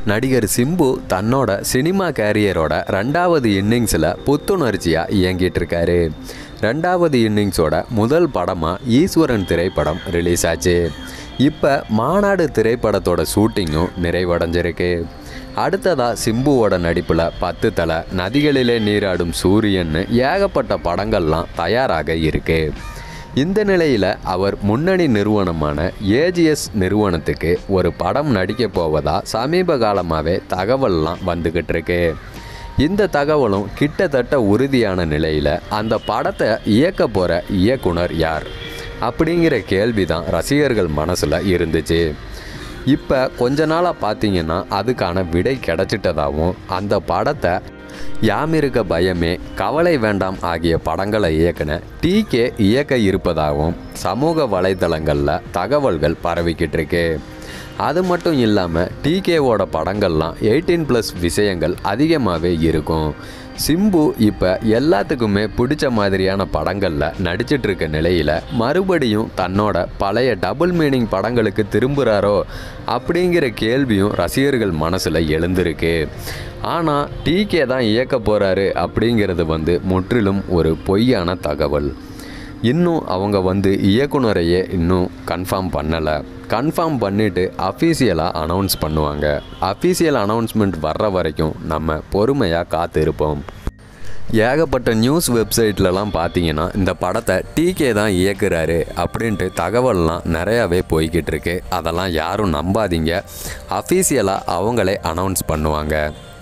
நடிகர் சிம்பு தன்னோட சினிமா கேரியரோட ரெண்டாவது இன்னிங்ஸில் புத்துணர்ச்சியாக இயங்கிட்டு இருக்காரு ரெண்டாவது இன்னிங்ஸோட முதல் படமாக ஈஸ்வரன் திரைப்படம் ரிலீஸ் ஆச்சு இப்போ மாநாடு திரைப்படத்தோட ஷூட்டிங்கும் நிறைவடைஞ்சிருக்கு அடுத்ததாக சிம்புவோட நடிப்பில் பத்து தலை நதிகளிலே நீராடும் சூரியன்னு ஏகப்பட்ட படங்கள்லாம் தயாராக இருக்கு இந்த நிலையில் அவர் முன்னணி நிறுவனமான ஏஜிஎஸ் நிறுவனத்துக்கு ஒரு படம் நடிக்க போவதா சமீப காலமாகவே தகவல்லாம் வந்துக்கிட்டு இருக்கு இந்த தகவலும் கிட்டத்தட்ட உறுதியான நிலையில் அந்த படத்தை இயக்க போகிற இயக்குனர் யார் அப்படிங்கிற கேள்வி தான் ரசிகர்கள் மனசில் இருந்துச்சு இப்போ கொஞ்ச நாளாக பார்த்தீங்கன்னா அதுக்கான விடை கிடைச்சிட்டதாகவும் அந்த படத்தை யாமிருக்க பயமே கவலை வேண்டாம் ஆகிய படங்களை இயக்குன டிகே இயக்க இருப்பதாகவும் சமூக வலைதளங்களில் தகவல்கள் பரவிக்கிட்டு இருக்கு அது மட்டும் இல்லாமல் டிகேவோட படங்கள்லாம் எயிட்டீன் ப்ளஸ் விஷயங்கள் அதிகமாகவே இருக்கும் சிம்பு இப்போ எல்லாத்துக்குமே பிடிச்ச மாதிரியான படங்களில் நடிச்சிட்டு இருக்க நிலையில் மறுபடியும் தன்னோட பழைய டபுள் மீனிங் படங்களுக்கு திரும்புகிறாரோ அப்படிங்கிற கேள்வியும் ரசிகர்கள் மனசில் எழுந்திருக்கு ஆனால் டிகே தான் இயக்க போகிறாரு அப்படிங்கிறது வந்து முற்றிலும் ஒரு பொய்யான தகவல் இன்னும் அவங்க வந்து இயக்குனரையே இன்னும் கன்ஃபார்ம் பண்ணலை கன்ஃபார்ம் பண்ணிவிட்டு அஃபீஷியலாக அனௌன்ஸ் பண்ணுவாங்க அஃபீஷியல் அனௌன்ஸ்மெண்ட் வர்ற வரைக்கும் நம்ம பொறுமையாக காத்திருப்போம் ஏகப்பட்ட நியூஸ் வெப்சைட்லலாம் பார்த்தீங்கன்னா இந்த படத்தை டிகே தான் இயக்குறாரு அப்படின்ட்டு தகவல்லாம் நிறையாவே போய்கிட்டு இருக்கு அதெல்லாம் யாரும் நம்பாதீங்க அஃபீஷியலாக அவங்களே அனௌன்ஸ் பண்ணுவாங்க